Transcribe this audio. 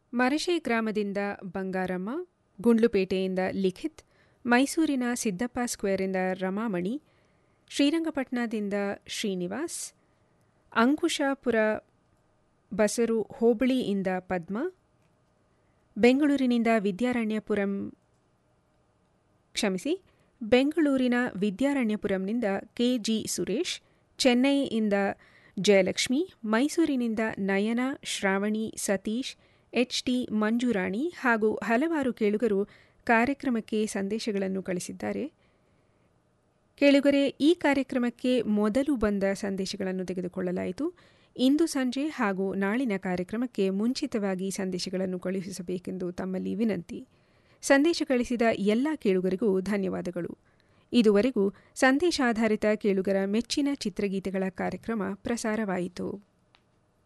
ಮರಶೆ ಗ್ರಾಮದಿಂದ ಬಂಗಾರಮ್ಮ ಗುಂಡ್ಲುಪೇಟೆಯಿಂದ ಲಿಖಿತ್ ಮೈಸೂರಿನ ಸಿದ್ದಪ್ಪ ಸ್ಕ್ವೇರಿಂದ ರಮಾಮಣಿ ಶ್ರೀರಂಗಪಟ್ಟಣದಿಂದ ಶ್ರೀನಿವಾಸ್ ಅಂಕುಶಾಪುರ ಬಸರು ಹೋಬಳಿಯಿಂದ ಪದ್ಮ ಬೆಂಗಳೂರಿನಿಂದ ವಿದ್ಯಾರಣ್ಯಪುರಂ ಕ್ಷಮಿಸಿ ಬೆಂಗಳೂರಿನ ವಿದ್ಯಾರಣ್ಯಪುರಂನಿಂದ ಕೆಜಿ ಸುರೇಶ್ ಚೆನ್ನೈಯಿಂದ ಜಯಲಕ್ಷ್ಮಿ ಮೈಸೂರಿನಿಂದ ನಯನ ಶ್ರಾವಣಿ ಸತೀಶ್ ಎಚ್ಟಿ ಮಂಜುರಾಣಿ ಹಾಗೂ ಹಲವಾರು ಕೇಳುಗರು ಕಾರ್ಯಕ್ರಮಕ್ಕೆ ಸಂದೇಶಗಳನ್ನು ಕಳಿಸಿದ್ದಾರೆ ಕೇಳುಗರೆ ಈ ಕಾರ್ಯಕ್ರಮಕ್ಕೆ ಮೊದಲು ಬಂದ ಸಂದೇಶಗಳನ್ನು ತೆಗೆದುಕೊಳ್ಳಲಾಯಿತು ಇಂದು ಸಂಜೆ ಹಾಗೂ ನಾಳಿನ ಕಾರ್ಯಕ್ರಮಕ್ಕೆ ಮುಂಚಿತವಾಗಿ ಸಂದೇಶಗಳನ್ನು ಕಳುಹಿಸಬೇಕೆಂದು ತಮ್ಮಲ್ಲಿ ವಿನಂತಿ ಸಂದೇಶ ಕಳಿಸಿದ ಎಲ್ಲ ಕೇಳುಗರಿಗೂ ಧನ್ಯವಾದಗಳು ಇದುವರೆಗೂ ಸಂದೇಶಾಧಾರಿತ ಕೇಳುಗರ ಮೆಚ್ಚಿನ ಚಿತ್ರಗೀತೆಗಳ ಕಾರ್ಯಕ್ರಮ ಪ್ರಸಾರವಾಯಿತು